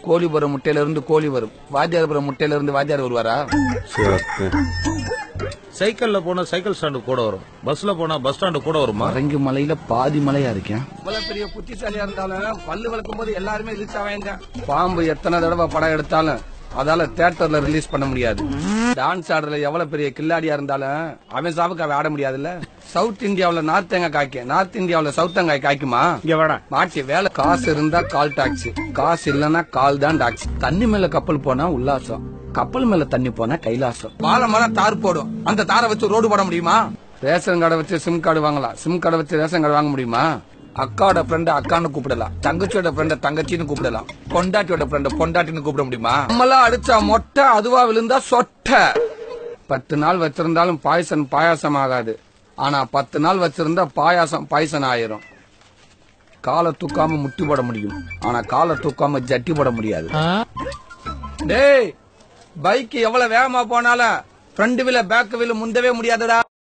கோழிபுரம் முட்டையில இருந்து கோழி வரும் வாத்தியார்புரம் முட்டையில இருந்து வாத்தியார் வருவாரா சைக்கிள்ல போனா சைக்கிள் ஸ்டாண்டு கூட வரும் பஸ்ல போனா பஸ் ஸ்டாண்டு கூட வருமா மறைஞ்சு மலையில பாதி மலையா இருக்கேன் இவ்வளவு பெரிய புத்திசாலியா இருந்தாலும் பல்லு வளர்க்கும் போது எல்லாருமே ரீச் ஆவாங்க பாம்பு எத்தனை தடவை படம் எடுத்தாலும் அதால தியேட்டர்ல ரிலீஸ் பண்ண முடியாது டான்ஸ் ஆடுறதுல எவ்வளவு பெரிய கில்லாடியா இருந்தாலும் அவன் சாவுக்கு அவன் ஆட முடியாதுல்ல சவுத் இந்தியாவுல நார்த் தேங்காய் காய்க்கும் நார்த் இந்தியாவுல சவுத் தேங்காய் காய்க்குமா இங்க வாடா மாட்டி வேலை காசு இருந்தா கால் டாக்ஸி காசு இல்லன்னா கால் தான் டாக்ஸி தண்ணி மேல கப்பல் போனா உல்லாசம் கப்பல் மேல தண்ணி போனா கைலாசம் வாழை மரம் தார் போடும் அந்த தாரை வச்சு ரோடு போட முடியுமா ரேஷன் கார்டை வச்சு சிம் கார்டு வாங்கலாம் சிம் கார்டை வச்சு ரேஷன் கார்டு வாங்க முடியுமா அக்காவோட ஃப்ரெண்ட அக்கான்னு கூப்பிடலாம் தங்கச்சியோட ஃப்ரெண்ட தங்கச்சின்னு கூப்பிடலாம் பொண்டாட்டியோட ஃப்ரெண்ட பொண்டாட்டின்னு கூப்பிட முடியுமா நம்மளாம் அடிச்சா மொட்டை அதுவா விழுந்தா சொட்டை பத்து நாள் வச்சிருந்தாலும் பாயசம் பாயாசம் ஆகாது ஆனா பத்து நாள் வச்சிருந்தா பாயாசம் பாயசம் ஆயிரும் காலை தூக்காம முட்டி போட முடியும் ஆனா காலை தூக்காம ஜட்டி போட முடியாது டேய் பைக் எவ்வளவு வேகமா போனாலும் ஃப்ரண்ட் வீல பேக் வீல முந்தவே முடியாதுடா